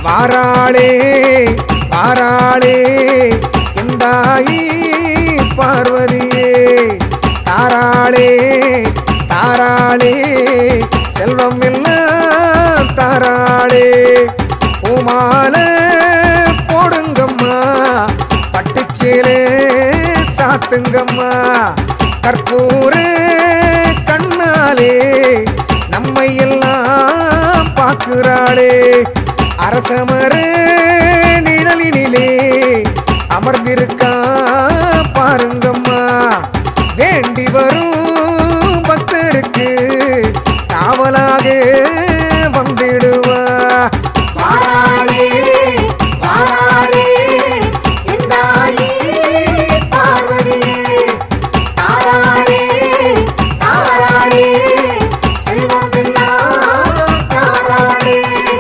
வாராளே வாராளே எந்தாயி பார்வதியே தாராளே தாராளே செல்வம் எல்லாம் தாராளே பூமால போடுங்கம்மா பட்டுச்சேலே சாத்துங்கம்மா கற்பூர கண்ணாலே நம்மை எல்லாம் பார்க்கிறாளே அரசமர நிழலினிலே அமர்ந்திருக்கா பாருங்கம்மா வேண்டி வரும் பக்தருக்கு காவலாக வந்திடுவா வாராளே வாராளே எந்தாயி பார்வதியே தாராளே தாராளே செல்வம் எல்லாம் தாராளே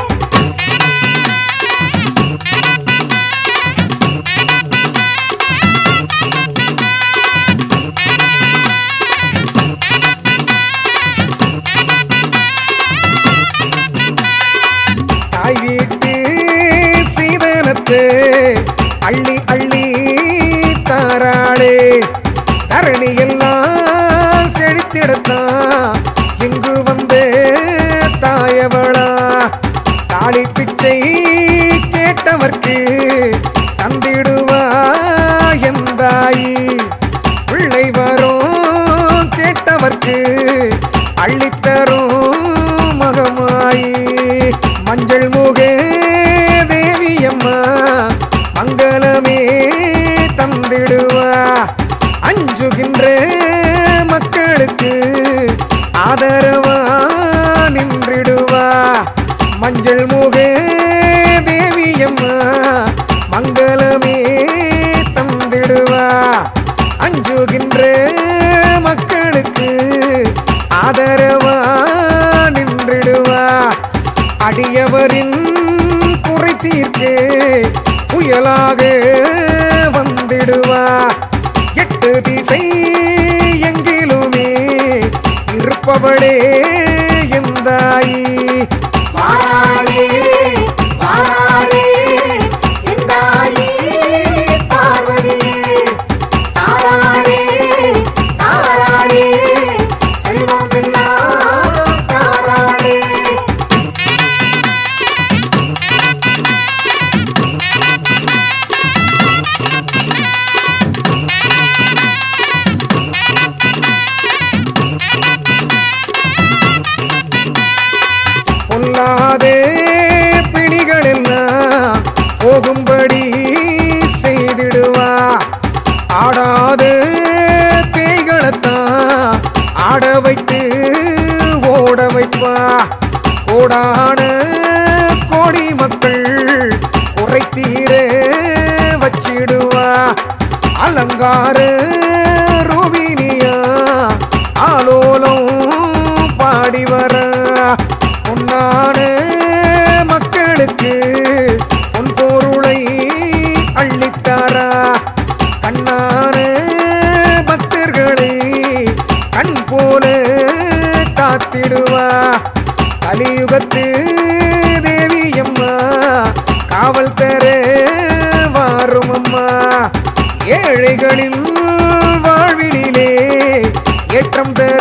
தாய் வீட்டு சீதனத்து அள்ளி அள்ளி தாராளே தரணி எல்லாம் செழித்திடத்தான் இங்கு வந்து தாயவளா தாலி பிச்சை கேட்டவர்க்கு தந்திடுவா எந்தாயி பிள்ளை வரும் கேட்டவர்க்கு அள்ளித்தரும் மகமாயி மஞ்சள் முக தேவியம்மா மங்களமே தந்திடுவா அஞ்சுகின்ற மக்களுக்கு ஆதரவா நின்றிடுவா மஞ்சள் முக தேவியம்மா மங்களமே தந்திடுவா அஞ்சுகின்ற மக்களுக்கு ஆதரவா நின்றிடுவா அடியவரின் குறை தீர்க்க புயலாக வந்திடுவா எட்டு திசை எங்கிலுமே இருப்பவளே எந்தாயி வாராளே வாராளே எந்தாயி பார்வதியே தாராளே தாராளே செல்வம் எல்லாம் தாராளே பொல்லாத பிணிகளெல்லாம் போகும்படி செய்திடுவா ஆடாத பேய்களைத்தான் ஆட வைத்து ஓட வைப்பா கோடான கோடி மக்கள் குறைத்தீர வச்சிடுவா அலங்கார ரூபினியா ஆலோலம் பாடி வர பொன்னான மக்களுக்கு பொன் பொருளை அள்ளித்தாரா கண்ணான பக்தர்களை கண் போல காத்திடுவா கலியுகத்து தேவியம்மா காவல் தர வாரும் அம்மா ஏழைகளின் வாழ்வினிலே ஏற்றம் தர